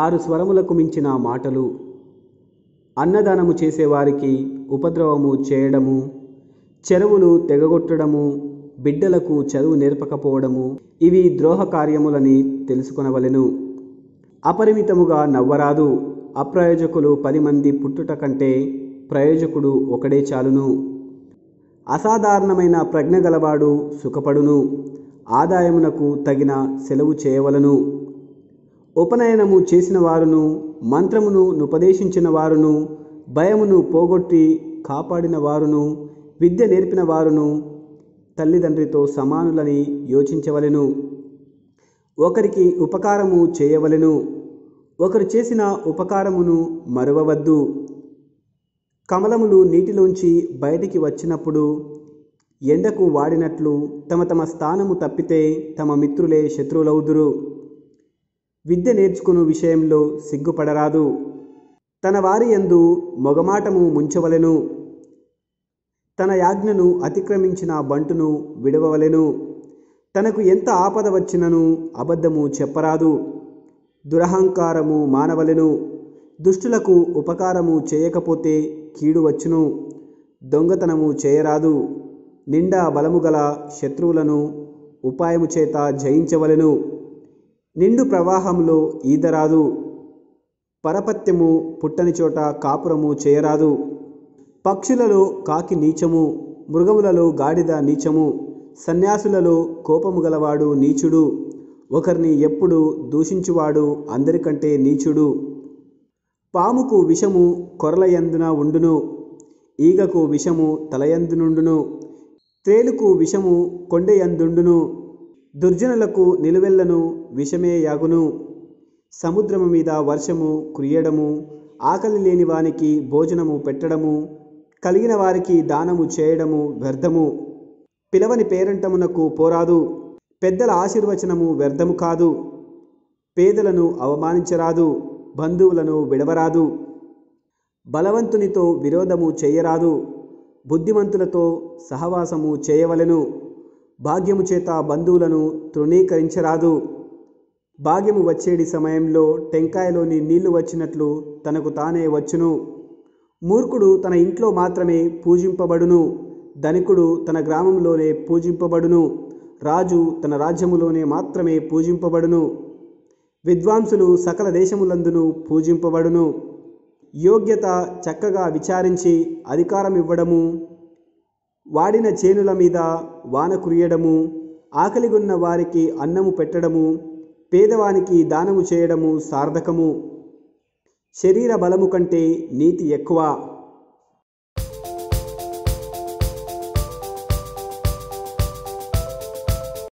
ఆరు స్వరములకు మించిన మాటలు అన్నదానము చేసేవారికి ఉపద్రవము చేయడము చెరువులు తెగగొట్టడము బిడ్డలకు చదువు నేర్పకపోవడము ఇవి ద్రోహ కార్యములని తెలుసుకొనవలెను అపరిమితముగా నవ్వరాదు అప్రయోజకులు పది మంది పుట్టుట కంటే ప్రయోజకుడు ఒకడే చాలును అసాధారణమైన ప్రజ్ఞ గలవాడు సుఖపడును ఆదాయమునకు తగిన సెలవు చేయవలను ఉపనయనము చేసిన వారును మంత్రమును నుపదేశించిన వారును భయమును పోగొట్టి కాపాడిన వారును విద్య నేర్పిన వారును తల్లిదండ్రితో సమానులని యోచించవలెను ఒకరికి ఉపకారము చేయవలెను ఒకరు చేసిన ఉపకారమును మరువవద్దు కమలములు నీటిలోంచి బయటికి వచ్చినప్పుడు ఎండకు వాడినట్లు తమ తమ స్థానము తప్పితే తమ మిత్రులే శత్రువులవుదురు విద్య నేర్చుకుని విషయంలో సిగ్గుపడరాదు తన వారి యందు మొగమాటము ముంచవలెను తన యాజ్ఞను అతిక్రమించిన బంటును విడవవలెను తనకు ఎంత ఆపద వచ్చినను అబద్ధము చెప్పరాదు దురహంకారము మానవలెను దుష్టులకు ఉపకారము చేయకపోతే కీడు వచ్చును దొంగతనము చేయరాదు నిండా బలము గల శత్రువులను ఉపాయము చేత జయించవలెను నిండు ప్రవాహంలో ఈదరాదు పరపత్యము పుట్టని చోట కాపురము చేయరాదు పక్షులలో కాకి నీచము మృగములలో గాడిద నీచము సన్యాసులలో కోపము గలవాడు నీచుడు ఒకరిని ఎప్పుడు దూషించువాడు అందరికంటే నీచుడు పాముకు విషము కొరలయందున ఉండును ఈగకు విషము తలయందునుండును తేలుకు విషము కొండయందుండును దుర్జనులకు నిలువెల్లను విషమే యాగును సముద్రము మీద వర్షము కురియడము ఆకలి లేని వానికి భోజనము పెట్టడము కలిగిన వారికి దానము చేయడము వ్యర్థము పిలవని పేరంటమునకు పోరాదు పెద్దల ఆశీర్వచనము వ్యర్థము కాదు పేదలను అవమానించరాదు బంధువులను విడవరాదు బలవంతునితో విరోధము చేయరాదు బుద్ధిమంతులతో సహవాసము చేయవలెను భాగ్యము చేత బంధువులను తృణీకరించరాదు భాగ్యము వచ్చేడి సమయంలో టెంకాయలోని నీళ్లు వచ్చినట్లు తనకు తానే వచ్చును మూర్ఖుడు తన ఇంట్లో మాత్రమే పూజింపబడును ధనికుడు తన గ్రామంలోనే పూజింపబడును రాజు తన రాజ్యములోనే మాత్రమే పూజింపబడును విద్వాంసులు సకల దేశములందును పూజింపబడును యోగ్యత చక్కగా విచారించి అధికారం ఇవ్వడము వాడిన చేనుల మీద వాన కురియడము ఆకలిగొన్న వారికి అన్నము పెట్టడము పేదవానికి దానము చేయడము సార్థకము శరీర బలము కంటే నీతి ఎక్కువ